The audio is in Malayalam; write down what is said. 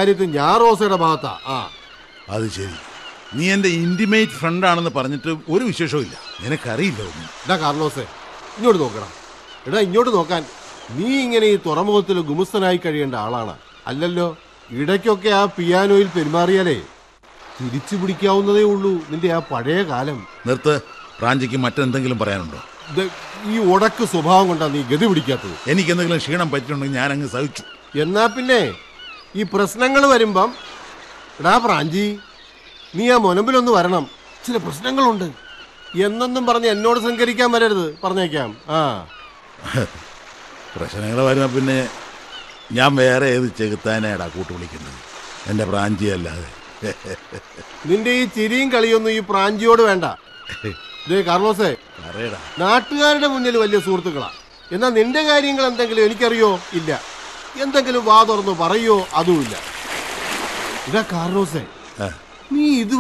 കാര്യത്തിൽ ഞാൻ റോസയുടെ ഭാഗത്താ ആ അത് ശരി നീ എന്റെ ഇന്റിമേറ്റ് ഫ്രണ്ട് ആണെന്ന് പറഞ്ഞിട്ട് ഒരു വിശേഷവും ഇല്ല നിനക്കറിയില്ല ഒന്നും എടാ കാർലോസേ ഇങ്ങോട്ട് നോക്കടാ എടാ ഇങ്ങോട്ട് നോക്കാൻ നീ ഇങ്ങനെ ഈ തുറമുഖത്തിൽ ഗുമസ്തനായി കഴിയേണ്ട ആളാണ് അല്ലല്ലോ ഇടയ്ക്കൊക്കെ ആ പിയാനോയിൽ പെരുമാറിയാലേ തിരിച്ചു പിടിക്കാവുന്നതേ ഉള്ളൂ നിന്റെ ആ പഴയ കാലം നിർത്ത് പ്രാഞ്ചിക്ക് മറ്റെന്തെങ്കിലും പറയാനുണ്ടോ ഇത് ഈ ഉടക്ക് സ്വഭാവം കൊണ്ടാ നീ ഗതി പിടിക്കാത്തത് എനിക്ക് എന്തെങ്കിലും ക്ഷീണം പറ്റിയിട്ടുണ്ടെങ്കിൽ ഞാൻ അങ്ങ് സഹിച്ചു എന്നാ പിന്നെ ഈ പ്രശ്നങ്ങൾ വരുമ്പം എടാ പ്രാഞ്ചി നീ ആ മുനമ്പിലൊന്ന് വരണം ചില പ്രശ്നങ്ങളുണ്ട് എന്നൊന്നും പറഞ്ഞ് എന്നോട് സഹകരിക്കാൻ വരരുത് പറഞ്ഞേക്കാം ആ പ്രശ്നങ്ങൾ വരുമ്പോൾ പിന്നെ ഞാൻ വേറെ ഏത് ചെകുത്താനാടാ കൂട്ട് വിളിക്കുന്നത് എൻ്റെ പ്രാഞ്ചി അല്ലാതെ നിന്റെ ഈ ചിരിയും കളിയൊന്നും ഈ പ്രാഞ്ചിയോട് വേണ്ട ദേ കാർലോസേ പറയടാ നാട്ടുകാരുടെ മുന്നിൽ വലിയ സുഹൃത്തുക്കളാ എന്നാൽ നിന്റെ കാര്യങ്ങൾ എന്തെങ്കിലും എനിക്കറിയോ ഇല്ല എന്തെങ്കിലും വാ തുറന്ന് പറയോ അതുമില്ല ഇതാ കാർലോസേ ആ. നീ ഇത്